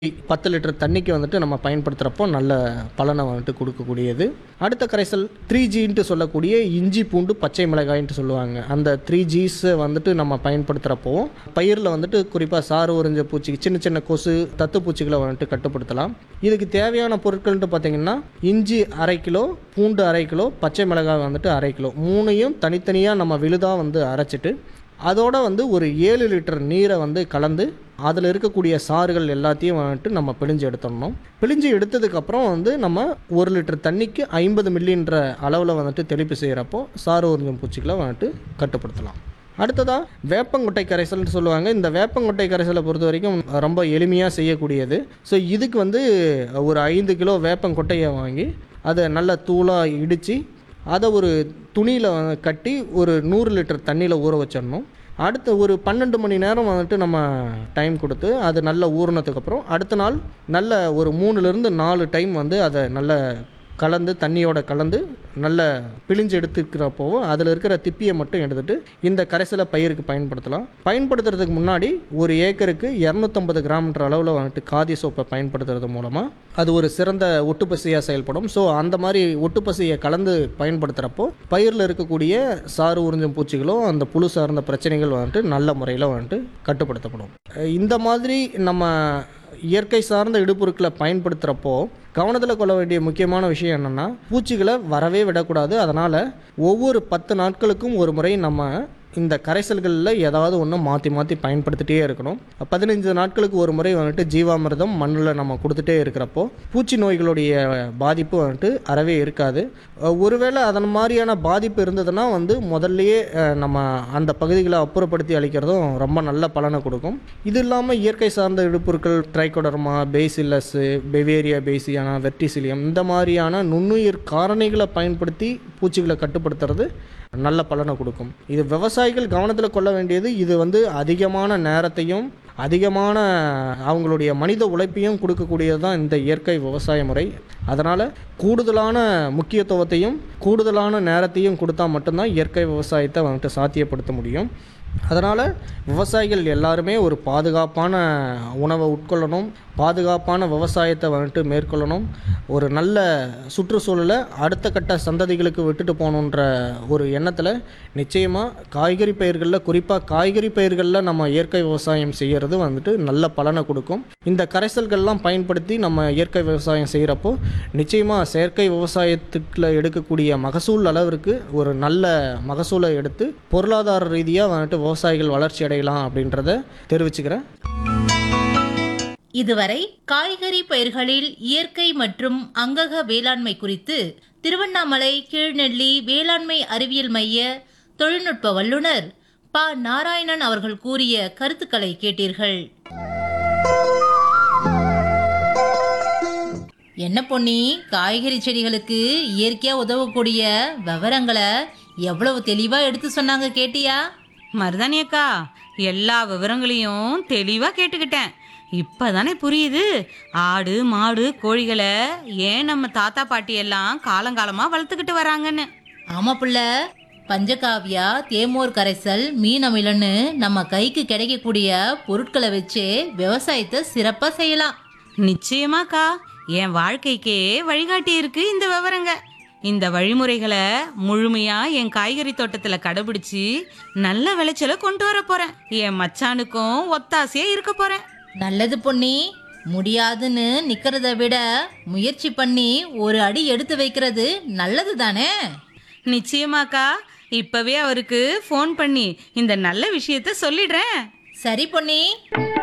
பத்து லிட்டர் தண்ணிக்கு வந்துட்டு நம்ம பயன்படுத்துகிறப்போ நல்ல பலனை வந்துட்டு கொடுக்கக்கூடியது அடுத்த கரைசல் த்ரீ ஜின்ட்டு சொல்லக்கூடிய இஞ்சி பூண்டு பச்சை மிளகாய்ன்ட்டு சொல்லுவாங்க அந்த த்ரீ ஜிஸை வந்துட்டு நம்ம பயன்படுத்துகிறப்போ பயிரில் வந்துட்டு குறிப்பாக சாறு உறிஞ்ச பூச்சி சின்ன சின்ன கொசு தத்து பூச்சிகளை வந்துட்டு கட்டுப்படுத்தலாம் இதுக்கு தேவையான பொருட்கள்ன்ட்டு பார்த்தீங்கன்னா இஞ்சி அரை கிலோ பூண்டு அரை கிலோ பச்சை மிளகாய் வந்துட்டு அரை கிலோ மூணையும் தனித்தனியாக நம்ம விழுதாக வந்து அரைச்சிட்டு அதோட வந்து ஒரு ஏழு லிட்டர் நீரை வந்து கலந்து அதில் இருக்கக்கூடிய சாறுகள் எல்லாத்தையும் வந்துட்டு நம்ம பிழிஞ்சு எடுத்துடணும் பிழிஞ்சு எடுத்ததுக்கப்புறம் வந்து நம்ம ஒரு லிட்டர் தண்ணிக்கு ஐம்பது மில்லின்ற அளவில் வந்துட்டு தெளிப்பு செய்கிறப்போ சாறு உறிஞ்சும் பூச்சிகளை வந்துட்டு கட்டுப்படுத்தலாம் அடுத்ததாக வேப்பங்கொட்டை கரைசல்னு சொல்லுவாங்க இந்த வேப்பங்கொட்டை கரைசலை பொறுத்த வரைக்கும் ரொம்ப எளிமையாக செய்யக்கூடியது ஸோ இதுக்கு வந்து ஒரு ஐந்து கிலோ வேப்பங்கொட்டையை வாங்கி அதை நல்ல தூளாக இடித்து அதை ஒரு துணியில் கட்டி ஒரு நூறு லிட்டர் தண்ணியில் ஊற வச்சிடணும் அடுத்து ஒரு பன்னெண்டு மணி நேரம் வந்துட்டு நம்ம டைம் கொடுத்து அது நல்ல ஊறினதுக்கப்புறம் அடுத்த நாள் நல்ல ஒரு மூணுலேருந்து நாலு டைம் வந்து அதை நல்ல கலந்து தண்ணியோட கலந்து நல்ல பிழிஞ்சு எடுத்துக்கிறப்போ அதில் இருக்கிற திப்பியை மட்டும் எடுத்துட்டு இந்த கரைசலை பயிருக்கு பயன்படுத்தலாம் பயன்படுத்துறதுக்கு முன்னாடி ஒரு ஏக்கருக்கு இரநூத்தம்பது கிராம்ன்ற அளவில் வந்துட்டு காதி சோப்பை பயன்படுத்துறது மூலமாக அது ஒரு சிறந்த ஒட்டுப்பசியாக செயல்படும் ஸோ அந்த மாதிரி ஒட்டுப்பசியை கலந்து பயன்படுத்துகிறப்போ பயிரில் இருக்கக்கூடிய சாறு உறிஞ்சும் பூச்சிகளும் அந்த புழு சார்ந்த பிரச்சனைகள் வந்துட்டு நல்ல முறையில் வந்துட்டு கட்டுப்படுத்தப்படும் அஹ் இந்த மாதிரி நம்ம இயற்கை சார்ந்த இடுபொருட்களை பயன்படுத்துகிறப்போ கவனத்தில் கொள்ள வேண்டிய முக்கியமான விஷயம் என்னென்னா பூச்சிகளை வரவே விடக்கூடாது அதனால் ஒவ்வொரு பத்து நாட்களுக்கும் ஒரு முறை நம்ம இந்த கரைசல்களில் ஏதாவது ஒன்று மாற்றி மாற்றி பயன்படுத்திட்டே இருக்கணும் பதினஞ்சு நாட்களுக்கு ஒரு முறை வந்துட்டு ஜீவாமிர்தம் மண்ணில் நம்ம கொடுத்துட்டே இருக்கிறப்போ பூச்சி நோய்களுடைய பாதிப்பு வந்துட்டு அறவே இருக்காது அஹ் ஒருவேளை அதன் மாதிரியான பாதிப்பு இருந்ததுன்னா வந்து முதல்லயே அஹ், நம்ம அந்த பகுதிகளை அப்புறப்படுத்தி அளிக்கிறதும் ரொம்ப நல்ல பலனை கொடுக்கும் இது இல்லாமல் இயற்கை சார்ந்த இடுப்பொருட்கள் Trichoderma Bacillus Beauveria bassiana Verticillium இந்த மாதிரியான நுண்ணுயிர் காரணிகளை பயன்படுத்தி பூச்சிகளை கட்டுப்படுத்துறது நல்ல பலனை கொடுக்கும் இது விவசாயிகள் கவனத்தில் கொள்ள வேண்டியது இது வந்து அதிகமான நேரத்தையும் அதிகமான அவங்களுடைய மனித உழைப்பையும் கொடுக்கக்கூடியது தான் இந்த இயற்கை விவசாய முறை அதனால் கூடுதலான முக்கியத்துவத்தையும் கூடுதலான நேரத்தையும் கொடுத்தா மட்டும்தான் இயற்கை விவசாயத்தை வந்துட்டு சாத்தியப்படுத்த முடியும் அதனால் விவசாயிகள் எல்லாருமே ஒரு பாதுகாப்பான உணவை உட்கொள்ளணும் பாதுகாப்பான விவசாயத்தை வந்துட்டு மேற்கொள்ளணும் ஒரு நல்ல சுற்றுச்சூழலை அடுத்த கட்ட சந்ததிகளுக்கு விட்டுட்டு போகணுன்ற ஒரு எண்ணத்தில் நிச்சயமாக காய்கறி பயிர்களில் குறிப்பாக காய்கறி பயிர்களில் நம்ம இயற்கை விவசாயம் செய்கிறது வந்துட்டு நல்ல பலனை கொடுக்கும் இந்த கரைசல்கள்லாம் பயன்படுத்தி நம்ம இயற்கை விவசாயம் செய்கிறப்போ நிச்சயமாக செயற்கை விவசாயத்துக்குள்ள எடுக்கக்கூடிய மகசூல் அளவிற்கு ஒரு நல்ல மகசூலை எடுத்து பொருளாதார ரீதியாக வந்துட்டு விவசாயிகள் வளர்ச்சி அடையலாம் அப்படின்றத தெரிவிச்சுக்கிறேன் இதுவரை காய்கறி பயிர்களில் இயற்கை மற்றும் அங்கக வேளாண்மை குறித்து திருவண்ணாமலை கீழ்நெல்லி வேளாண்மை அறிவியல் மைய தொழில்நுட்ப வல்லுநர் ப நாராயணன் அவர்கள் கூறிய கருத்துக்களை கேட்டீர்கள் என்ன பொன்னி காய்கறி செடிகளுக்கு இயற்கையா உதவக்கூடிய விவரங்களை எவ்வளவு தெளிவா எடுத்து சொன்னாங்க கேட்டியா மருதாணி அக்கா எல்லா விவரங்களையும் தெளிவா கேட்டுக்கிட்டேன் இப்பதானே புரியுது ஆடு மாடு கோழிகளை ஏன் நம்ம தாத்தா பாட்டி எல்லாம் காலங்காலமா வளர்த்துக்கிட்டு வராங்கன்னு ஆமா புள்ள பஞ்சகாவியா தேமோர் கரைசல் மீன் அமிலன்னு நம்ம கைக்கு கிடைக்கக்கூடிய பொருட்களை வச்சு விவசாயத்தை சிறப்பா செய்யலாம் நிச்சயமாக்கா என் வாழ்க்கைக்கே வழிகாட்டி இருக்கு இந்த விவரங்க இந்த வழிமுறைகளை முழுமையா என் காய்கறி தோட்டத்துல கடைபிடிச்சு நல்ல விளைச்சலை கொண்டு வர போறேன் என் மச்சானுக்கும் ஒத்தாசையா இருக்க போறேன் நல்லது பொன்னி முடியாதுன்னு நிக்கிறத விட முயற்சி பண்ணி ஒரு அடி எடுத்து வைக்கிறது நல்லது தானே நிச்சயமாக்கா இப்பவே அவருக்கு ஃபோன் பண்ணி இந்த நல்ல விஷயத்த சொல்லிடுறேன் சரி பொன்னி